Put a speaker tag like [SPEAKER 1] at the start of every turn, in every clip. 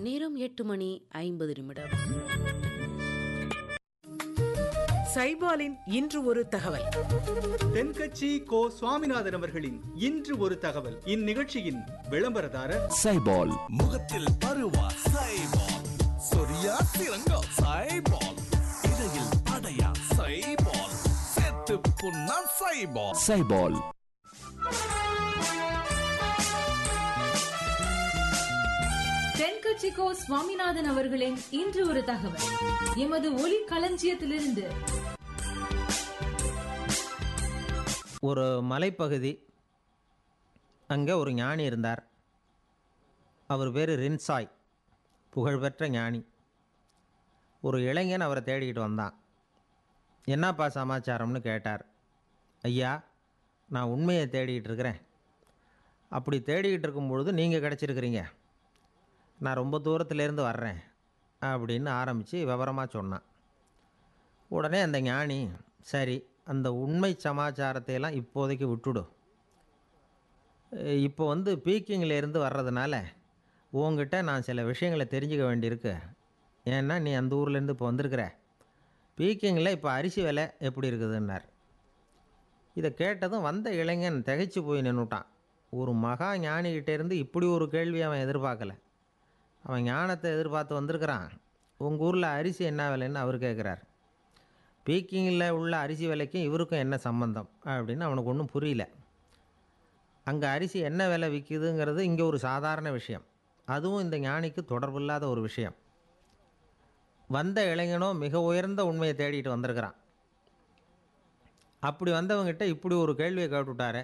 [SPEAKER 1] நேரம் எட்டு மணி ஐம்பது நிமிடம்
[SPEAKER 2] சைபாலின் இன்று ஒரு தகவல்
[SPEAKER 3] தென்கட்சி கோ சுவாமிநாதன் அவர்களின் இன்று ஒரு தகவல் இந்நிகழ்ச்சியின் விளம்பரதாரர்
[SPEAKER 4] சைபால்
[SPEAKER 5] முகத்தில் பருவா சைபால் சொரியா சிறங்கா சைபால் இடையில் படையா சைபால் செத்து புண்ணா சைபால்
[SPEAKER 4] சைபால்
[SPEAKER 6] தென்கட்சிக்கோ சுவாமிநாதன் அவர்களின் இன்று ஒரு தகவல் எமது ஒலி களஞ்சியத்திலிருந்து
[SPEAKER 7] ஒரு மலைப்பகுதி அங்கே ஒரு ஞானி இருந்தார் அவர் பேர் ரின்சாய் புகழ்பெற்ற ஞானி ஒரு இளைஞன் அவரை தேடிக்கிட்டு வந்தான் என்னப்பா சமாச்சாரம்னு கேட்டார் ஐயா நான் உண்மையை தேடிக்கிட்டு இருக்கிறேன் அப்படி தேடிக்கிட்டு இருக்கும் பொழுது நீங்கள் கிடச்சிருக்கிறீங்க நான் ரொம்ப தூரத்துலேருந்து வர்றேன் அப்படின்னு ஆரம்பித்து விவரமாக சொன்னான் உடனே அந்த ஞானி சரி அந்த உண்மை சமாச்சாரத்தை எல்லாம் இப்போதைக்கு விட்டுடு அஹ் இப்போ வந்து பீக்கிங்கில் இருந்து வர்றதுனால உங்ககிட்ட நான் சில விஷயங்களை தெரிஞ்சுக்க வேண்டியிருக்கு ஏன்னா நீ அந்த ஊர்லேருந்து இப்போ வந்திருக்கிற பீக்கிங்கில் இப்போ அரிசி விலை எப்படி இருக்குதுன்னார் இதை கேட்டதும் வந்த இளைஞன் திகைச்சு போய் நின்றுட்டான் ஒரு மகா ஞானிகிட்ட இருந்து இப்படி ஒரு கேள்வி அவன் எதிர்பார்க்கல அவன் ஞானத்தை எதிர்பார்த்து வந்திருக்கிறான் உங்கள் ஊரில் அரிசி என்ன விலைன்னு அவர் கேட்குறார் பீக்கிங்கில் உள்ள அரிசி விலைக்கும் இவருக்கும் என்ன சம்பந்தம் அப்படின்னு அவனுக்கு ஒன்றும் புரியல அங்கே அரிசி என்ன விலை விற்கிதுங்கிறது இங்கே ஒரு சாதாரண விஷயம் அதுவும் இந்த ஞானிக்கு தொடர்பில்லாத ஒரு விஷயம் வந்த இளைஞனோ மிக உயர்ந்த உண்மையை தேடிட்டு வந்திருக்கிறான் அப்படி வந்தவங்கிட்ட இப்படி ஒரு கேள்வியை கேட்டுவிட்டாரே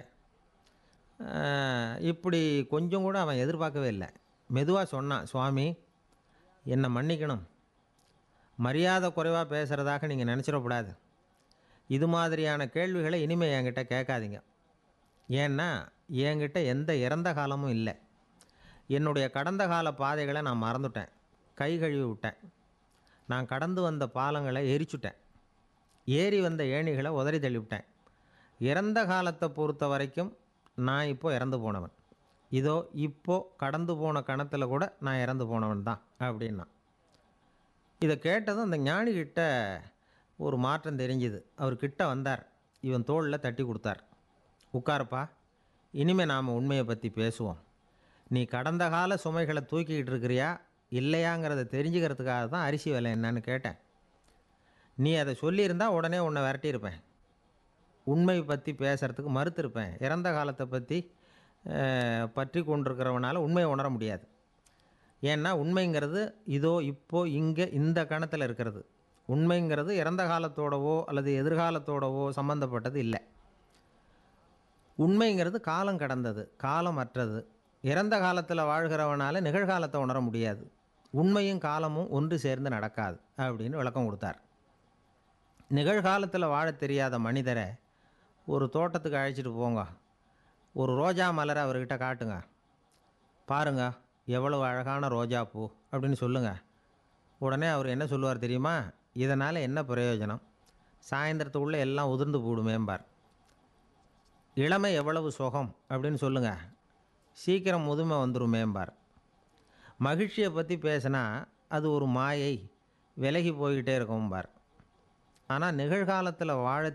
[SPEAKER 7] ஆஹ், இப்படி கொஞ்சம் கூட அவன் எதிர்பார்க்கவே இல்லை மெதுவாக சொன்னான் சுவாமி என்னை மன்னிக்கணும் மரியாதை குறைவாக பேசுகிறதாக நீங்கள் நினச்சிடக்கூடாது இது மாதிரியான கேள்விகளை இனிமேல் என்கிட்ட கேட்காதீங்க ஏன்னா என்கிட்ட எந்த இறந்த காலமும் இல்லை என்னுடைய கடந்த கால பாதைகளை நான் மறந்துட்டேன் கை கழுவி விட்டேன் நான் கடந்து வந்த பாலங்களை எரிச்சுட்டேன் ஏறி வந்த ஏணிகளை உதறி தள்ளிவிட்டேன் இறந்த காலத்தை பொறுத்த வரைக்கும் நான் இப்போ இறந்து போனவன் இதோ இப்போ கடந்து போன கணத்தில் கூட நான் இறந்து போனவன் தான் அப்படின்னா இதை கேட்டதும் அந்த ஞானிகிட்ட ஒரு மாற்றம் தெரிஞ்சுது அவர் கிட்ட வந்தார் இவன் தோளில் தட்டி கொடுத்தார் உட்காருப்பா இனிமேல் நாம் உண்மையை பற்றி பேசுவோம் நீ கடந்த கால சுமைகளை தூக்கிக்கிட்டு இருக்கிறியா இல்லையாங்கிறத தெரிஞ்சுக்கிறதுக்காக தான் அரிசி விலை என்னன்னு கேட்டேன் நீ அதை சொல்லியிருந்தா உடனே உன்னை விரட்டியிருப்பேன் உண்மை பற்றி பேசுகிறதுக்கு மறுத்திருப்பேன் இறந்த காலத்தை பற்றி அஹ், பற்றி கொண்டிருக்கிறவனால உண்மையை உணர முடியாது ஏன்னா உண்மைங்கிறது இதோ இப்போ இங்கே இந்த கணத்தில் இருக்கிறது உண்மைங்கிறது இறந்த காலத்தோடவோ அல்லது எதிர்காலத்தோடவோ சம்மந்தப்பட்டது இல்லை உண்மைங்கிறது காலம் கடந்தது காலம் அற்றது இறந்த காலத்தில் வாழ்கிறவனால நிகழ்காலத்தை உணர முடியாது உண்மையும் காலமும் ஒன்று சேர்ந்து நடக்காது அப்படின்னு விளக்கம் கொடுத்தார் நிகழ்காலத்தில் வாழத் தெரியாத மனிதரை ஒரு தோட்டத்துக்கு அழைச்சிட்டு போங்க ஒரு ரோஜா மலரை அவர்கிட்ட காட்டுங்க பாருங்க எவ்வளவு அழகான ரோஜா பூ அப்படின்னு சொல்லுங்கள் உடனே அவர் என்ன சொல்லுவார் தெரியுமா இதனால் என்ன பிரயோஜனம் சாயந்தரத்துக்குள்ளே எல்லாம் உதிர்ந்து போடுமேம்பார் இளமை எவ்வளவு சுகம் அப்படின்னு சொல்லுங்கள் சீக்கிரம் முதுமை வந்துருமேம்பார் மகிழ்ச்சியை பற்றி பேசினா அது ஒரு மாயை விலகி போய்கிட்டே இருக்கும்பார் ஆனால் நிகழ்காலத்தில் வாழ